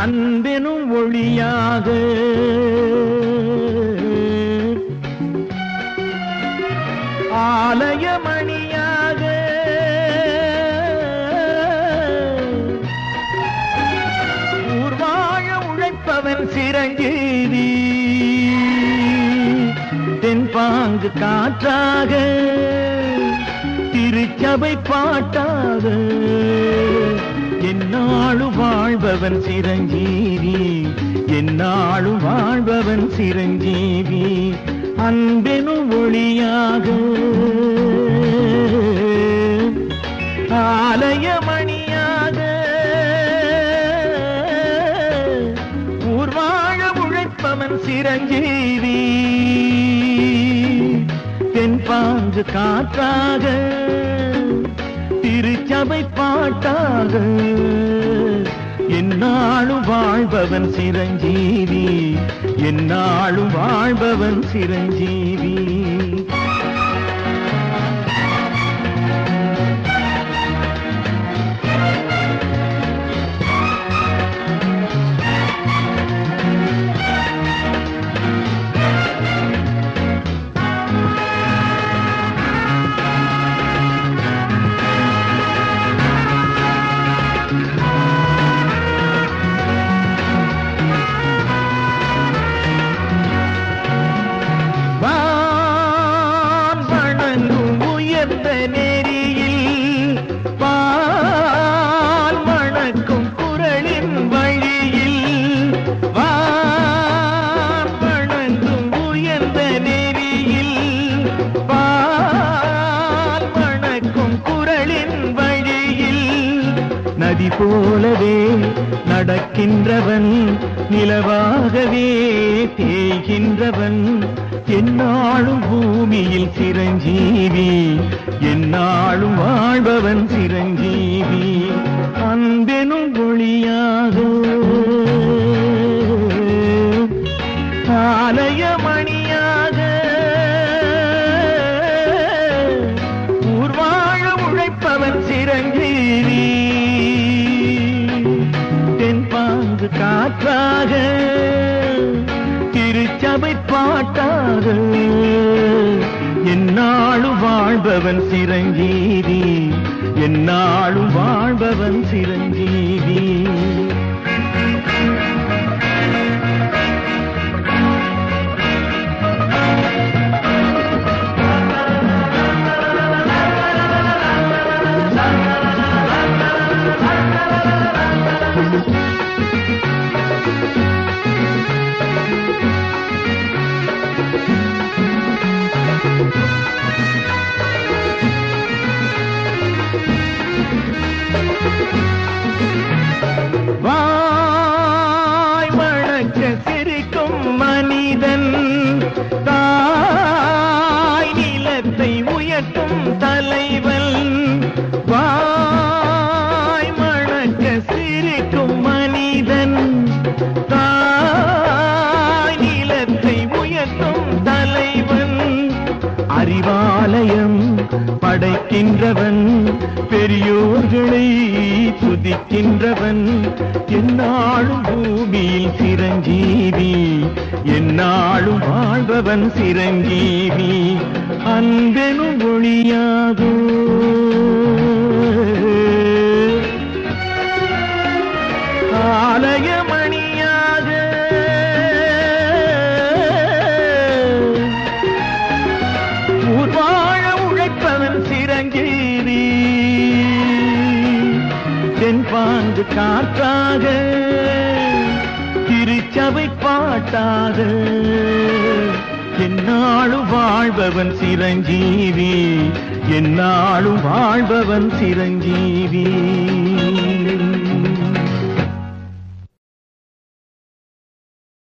அன்பெனும் ஒளியாக ஆலயமணியாக ஊர்வாழ உழைப்பவன் சிரஞ்சீவி தென்பாங்கு காற்றாக திருச்சபை பாட்டாக என்னாலும் வாழ்பவன் சிரஞ்சீவி என்னாலும் வாழ்பவன் சிரஞ்சீவி அன்பெனும் ஒளியாக ஆலயமணியாக ஊர்வாழ உழைப்பவன் சிரஞ்சீவி தென்பாங்கு காற்றாக திருச்சபை பாட்டாக என்னாலும் வாழ்பவன் சிரஞ்சீவி என்னாலும் வாழ்பவன் சிரஞ்சீவி வான் வணங்கும் உயர்ந்த நெறியில் பால் மணக்கும் குரலின் வழியில் வான் வணங்கும் உயர்ந்த நெறியில் பால் மணக்கும் குரலின் வழியில் நதி போலவே நடக்கின்றவன் நிலவாகவே தேய்கின்றவன் என்னாலும் பூமியில் சிரஞ்சீவி என்னாலும் வாழ்பவன் சிரஞ்சீவி அன்பெனும் ஒளியாக ஆலயமணியாக ஊர்வாழ உழைப்பவன் சிரஞ்சீவி தென்பாங்கு காற்றாக திருச்சபை பாட்டாக என்னாலும் வாழ்பவன் சிரஞ்சீவி என்னாலும் வாழ்பவன் சிரஞ்சீவி வாய் வழக்க சிரிக்கும் மனிதன் தாய் நிலத்தை உயர்த்தும் தலைவன் வாய் மணக்க சிரிக்கும் மனிதன் தாய் நிலத்தை உயர்த்தும் தலைவன் அறிவாலயம் படைக்கின்றவன் பெரியோர்களை துதிக்கின்றவன் என்னாலும் பூமியில் சிரஞ்சீவி என்னாலும் வாழ்பவன் சிரஞ்சீவி அன்பெனும் ஒளியாகும் ஆலயமணியாக ஊர்வாழ உழைப்பவன் சிரஞ்சீவி தென்பாங்கு காற்றாக திருச்சபை பாட்டாக என்னாலும் வாழ்பவன் சிரஞ்சீவி என்னாலும் வாழ்பவன் சிரஞ்சீவி